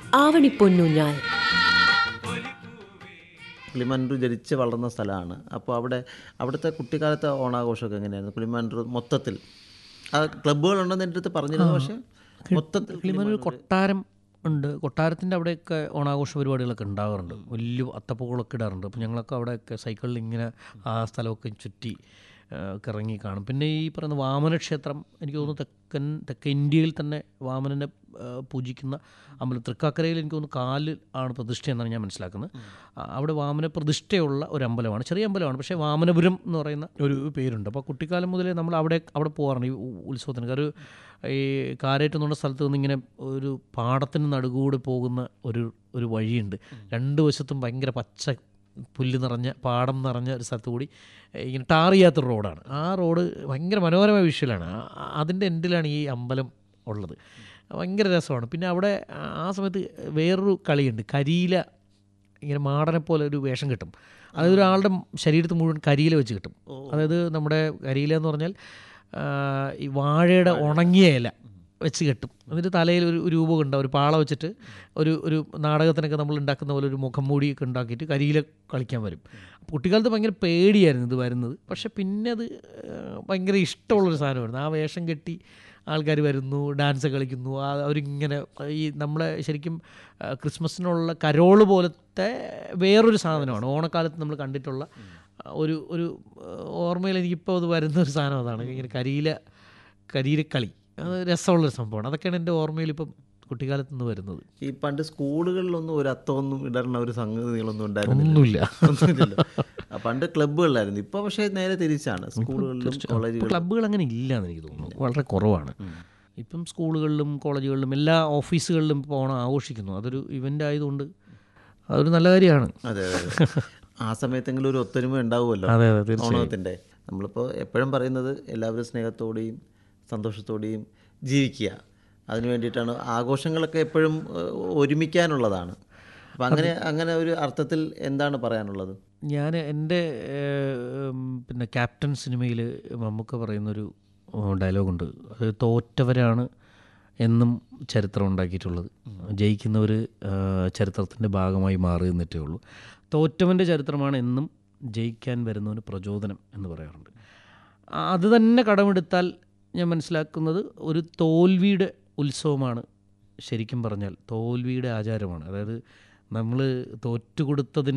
ആവണിപ്പൊന്നൂഞ്ഞാൽ പുളിമണ്ടൂർ ജനിച്ച് വളർന്ന സ്ഥലമാണ് അപ്പോൾ അവിടെ അവിടുത്തെ കുട്ടിക്കാലത്തെ ഓണാഘോഷമൊക്കെ എങ്ങനെയായിരുന്നു പുളിമണ്ടൂർ മൊത്തത്തിൽ ആ ക്ലബ്ബുകളുണ്ടെന്ന് എൻ്റെ അടുത്ത് പറഞ്ഞിരുന്നു പക്ഷേ മൊത്തത്തിൽ കിളിമനൊരു കൊട്ടാരം ഉണ്ട് കൊട്ടാരത്തിൻ്റെ അവിടെയൊക്കെ ഓണാഘോഷ പരിപാടികളൊക്കെ ഉണ്ടാകാറുണ്ട് വലിയ അത്തപ്പൂക്കളൊക്കെ ഇടാറുണ്ട് അപ്പോൾ ഞങ്ങളൊക്കെ അവിടെയൊക്കെ സൈക്കിളിൽ ഇങ്ങനെ ആ സ്ഥലമൊക്കെ ചുറ്റി ആ, ഒക്കെ ഇറങ്ങി കാണും പിന്നെ ഈ പറയുന്ന വാമന ക്ഷേത്രം എനിക്ക് തോന്നുന്നു തെക്കൻ തെക്കൻ ഇന്ത്യയിൽ തന്നെ വാമനനെ ആ, പൂജിക്കുന്ന അമ്പലം തൃക്കാക്കരയിൽ എനിക്ക് തോന്നുന്നു കാലിൽ ആണ് പ്രതിഷ്ഠ എന്നാണ് ഞാൻ മനസ്സിലാക്കുന്നത് ആ, അവിടെ വാമന പ്രതിഷ്ഠയുള്ള ഒരു അമ്പലമാണ് ചെറിയ അമ്പലമാണ് പക്ഷേ വാമനപുരം എന്ന് പറയുന്ന ഒരു പേരുണ്ട് അപ്പോൾ കുട്ടിക്കാലം മുതലേ നമ്മൾ അവിടെ അവിടെ പോകാറുണ്ട് ഈ ഉ- ഉത്സവത്തിന് ഒരു ഈ കാരേറ്റ് എന്ന് പറഞ്ഞ സ്ഥലത്ത് നിന്ന് ഇങ്ങനെ ഒരു പാടത്തിന് നടുകൂടെ പോകുന്ന ഒരു ഒരു വഴിയുണ്ട് രണ്ട് വശത്തും ഭയങ്കര പച്ച പുല്ല് നിറഞ്ഞ പാടം നിറഞ്ഞ ഒരു സ്ഥലത്ത് കൂടി ഏഹ്, ഇങ്ങനെ ടാർ ചെയ്യാത്തൊരു റോഡാണ് ആ റോഡ് ഭയങ്കര മനോഹരമായ വിഷ്വലാണ് അതിൻ്റെ എൻഡിലാണ് ഈ അമ്പലം ഉള്ളത് ഭയങ്കര രസമാണ് പിന്നെ അവിടെ ആ- ആ സമയത്ത് വേറൊരു കളിയുണ്ട് കരിയില ഇങ്ങനെ മാടനെ പോലെ ഒരു വേഷം കിട്ടും അതായത് ഒരാളുടെ ശരീരത്ത് മുഴുവൻ കരിയില വെച്ച് കിട്ടും അതായത് നമ്മുടെ കരിയില എന്ന് പറഞ്ഞാൽ ആ, ഈ വാഴയുടെ ഉണങ്ങിയ ഇല വെച്ച് കെട്ടും എന്നിട്ട് തലയിൽ ഒരു ഒരു രൂപം ഉണ്ടാവും ഒരു പാള വെച്ചിട്ട് ഒരു ഒരു നാടകത്തിനൊക്കെ നമ്മൾ ഉണ്ടാക്കുന്ന പോലെ ഒരു മുഖം മൂടിയൊക്കെ ഉണ്ടാക്കിയിട്ട് കരിയില കളിക്കാൻ വരും കുട്ടിക്കാലത്ത് ഭയങ്കര പേടിയായിരുന്നു ഇത് വരുന്നത് പക്ഷെ പിന്നെ അത് ആ, ഭയങ്കര ഇഷ്ടമുള്ളൊരു സാധനമായിരുന്നു ആ വേഷം കെട്ടി ആൾക്കാർ വരുന്നു ഡാൻസ് കളിക്കുന്നു ആ അവരിങ്ങനെ ഈ നമ്മളെ ശരിക്കും ആ, ക്രിസ്മസിനുള്ള കരോള് പോലത്തെ വേറൊരു സാധനമാണ് ഓണക്കാലത്ത് നമ്മൾ കണ്ടിട്ടുള്ള ആ, ഒരു ഒരു ആ, ഓർമ്മയിൽ എനിക്കിപ്പോൾ അത് വരുന്ന ഒരു സാധനം അതാണ് ഇങ്ങനെ കരിയില കരിയിലക്കളി അത് രസമുള്ളൊരു സംഭവമാണ് അതൊക്കെയാണ് എൻ്റെ ഓർമ്മയിൽ ഇപ്പം കുട്ടിക്കാലത്ത് നിന്ന് വരുന്നത് ഈ പണ്ട് സ്കൂളുകളിലൊന്നും ഒരു അത്തമൊന്നും ഇടണ ഒരു സംഗതികളൊന്നും ഉണ്ടായിരുന്നില്ല ഒന്നുമില്ല ഒന്നുമില്ലല്ലോ ആ, പണ്ട് ക്ലബ്ബുകളിലായിരുന്നു ഇപ്പോൾ പക്ഷേ നേരെ തിരിച്ചാണ് സ്കൂളുകളിലും ഇപ്പോൾ കോളേജുകളിലും ക്ലബ്ബുകൾ അങ്ങനെ ഇല്ല എന്ന് എനിക്ക് തോന്നുന്നു വളരെ കുറവാണ് ഇപ്പം സ്കൂളുകളിലും കോളേജുകളിലും എല്ലാ ഓഫീസുകളിലും ഇപ്പോൾ ഓണം ആഘോഷിക്കുന്നു അതൊരു ഇവൻ്റ് ആയതുകൊണ്ട് അതൊരു നല്ല കാര്യമാണ് അതെ അതെ അതെ. ആ സമയത്തെങ്കിലും ഒരു ഒത്തൊരുമ ഉണ്ടാവുമല്ലോ അതെ അതെ തീർച്ചയായും ഓണത്തിൻ്റെ നമ്മളിപ്പോൾ എപ്പോഴും പറയുന്നത് എല്ലാവരും സ്നേഹത്തോടെയും സന്തോഷത്തോടെയും ജീവിക്കുക അതിന് വേണ്ടിയിട്ടാണ് ആഘോഷങ്ങളൊക്കെ എപ്പോഴും ഏഹ്, ഒരുമിക്കാനുള്ളതാണ് അപ്പം അങ്ങനെ അങ്ങനെ ഒരു അർത്ഥത്തിൽ എന്താണ് പറയാനുള്ളത് ഞാൻ എൻ്റെ പിന്നെ ക്യാപ്റ്റൻ സിനിമയിൽ മമ്മൂക്ക പറയുന്നൊരു ഡയലോഗുണ്ട് അത് തോറ്റവരാണ് എന്നും ചരിത്രം ഉണ്ടാക്കിയിട്ടുള്ളത് ജയിക്കുന്നവർ ചരിത്രത്തിൻ്റെ ഭാഗമായി മാറി നിന്നിട്ടേ ഉള്ളൂ തോറ്റവൻ്റെ ചരിത്രമാണ് എന്നും ജയിക്കാൻ വരുന്നവന് പ്രചോദനം എന്ന് പറയാറുണ്ട് ആ, അത് തന്നെ കടമെടുത്താൽ ഞാൻ മനസ്സിലാക്കുന്നത് ഒരു തോൽവിയുടെ ഉത്സവമാണ് ശരിക്കും പറഞ്ഞാൽ തോൽവിയുടെ ആചാരമാണ് അതായത് നമ്മൾ തോറ്റുകൊടുത്തതിൻ്റെ